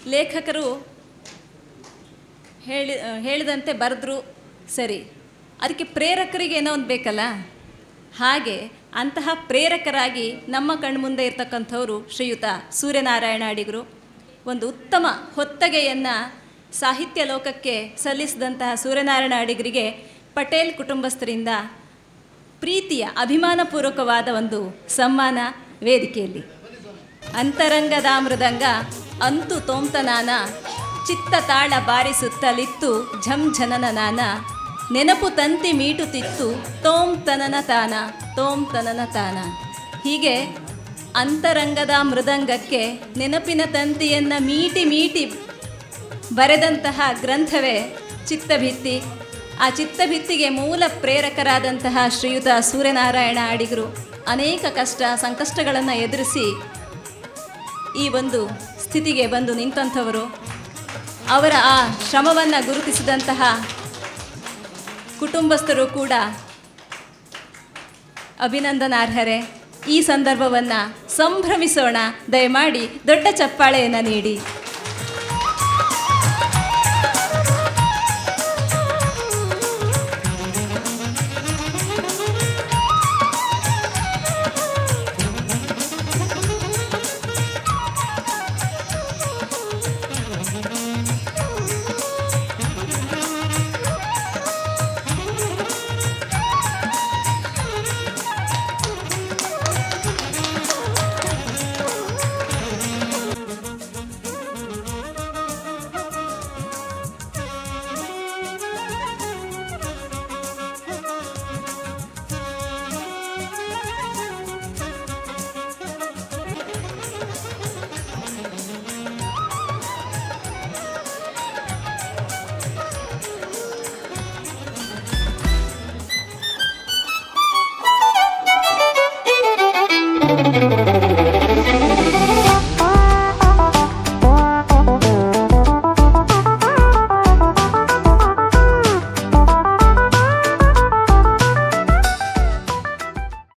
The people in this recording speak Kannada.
ಲೇಖಕರು ಹೇಳಿ ಹೇಳಿದಂತೆ ಬರೆದ್ರು ಸರಿ ಅದಕ್ಕೆ ಪ್ರೇರಕರಿಗೆ ಏನೋ ಒಂದು ಬೇಕಲ್ಲ ಹಾಗೆ ಅಂತಹ ಪ್ರೇರಕರಾಗಿ ನಮ್ಮ ಕಣ್ಮುಂದೆ ಇರ್ತಕ್ಕಂಥವರು ಶ್ರೀಯುತ ಸೂರ್ಯನಾರಾಯಣ ಅಡಿಗರು ಒಂದು ಉತ್ತಮ ಹೊತ್ತಗೆಯನ್ನು ಸಾಹಿತ್ಯ ಲೋಕಕ್ಕೆ ಸಲ್ಲಿಸಿದಂತಹ ಸೂರ್ಯನಾರಾಯಣ ಅಡಿಗರಿಗೆ ಪಟೇಲ್ ಕುಟುಂಬಸ್ಥರಿಂದ ಪ್ರೀತಿಯ ಅಭಿಮಾನಪೂರ್ವಕವಾದ ಒಂದು ಸಮ್ಮಾನ ವೇದಿಕೆಯಲ್ಲಿ ಅಂತರಂಗದ ಮೃದಂಗ ಅಂತು ತೋಂತನಾನ ಚಿತ್ತ ತಾಳ ಬಾರಿಸುತ್ತಲಿತ್ತು ಝಂ ಝನನ ನಾನ ನೆನಪು ತಂತಿ ಮೀಟುತ್ತಿತ್ತು ತೋಂ ತನನ ತಾನ ತೋಂ ತನನ ತಾನ ಹೀಗೆ ಅಂತರಂಗದ ಮೃದಂಗಕ್ಕೆ ನೆನಪಿನ ತಂತಿಯನ್ನು ಮೀಟಿ ಮೀಟಿ ಬರೆದಂತಹ ಗ್ರಂಥವೇ ಚಿತ್ತಭಿತ್ತಿ ಆ ಚಿತ್ತಭಿತ್ತಿಗೆ ಮೂಲ ಪ್ರೇರಕರಾದಂತಹ ಶ್ರೀಯುತ ಸೂರ್ಯನಾರಾಯಣ ಅಡಿಗರು ಅನೇಕ ಕಷ್ಟ ಸಂಕಷ್ಟಗಳನ್ನು ಎದುರಿಸಿ ಈ ಒಂದು ಸ್ಥಿತಿಗೆ ಬಂದು ನಿಂತಂಥವರು ಅವರ ಆ ಶ್ರಮವನ್ನು ಗುರುತಿಸಿದಂತಹ ಕುಟುಂಬಸ್ಥರು ಕೂಡ ಅಭಿನಂದನಾರ್ಹರೇ ಈ ಸಂದರ್ಭವನ್ನು ಸಂಭ್ರಮಿಸೋಣ ದಯಮಾಡಿ ದೊಡ್ಡ ಚಪ್ಪಾಳೆಯನ್ನು ನೀಡಿ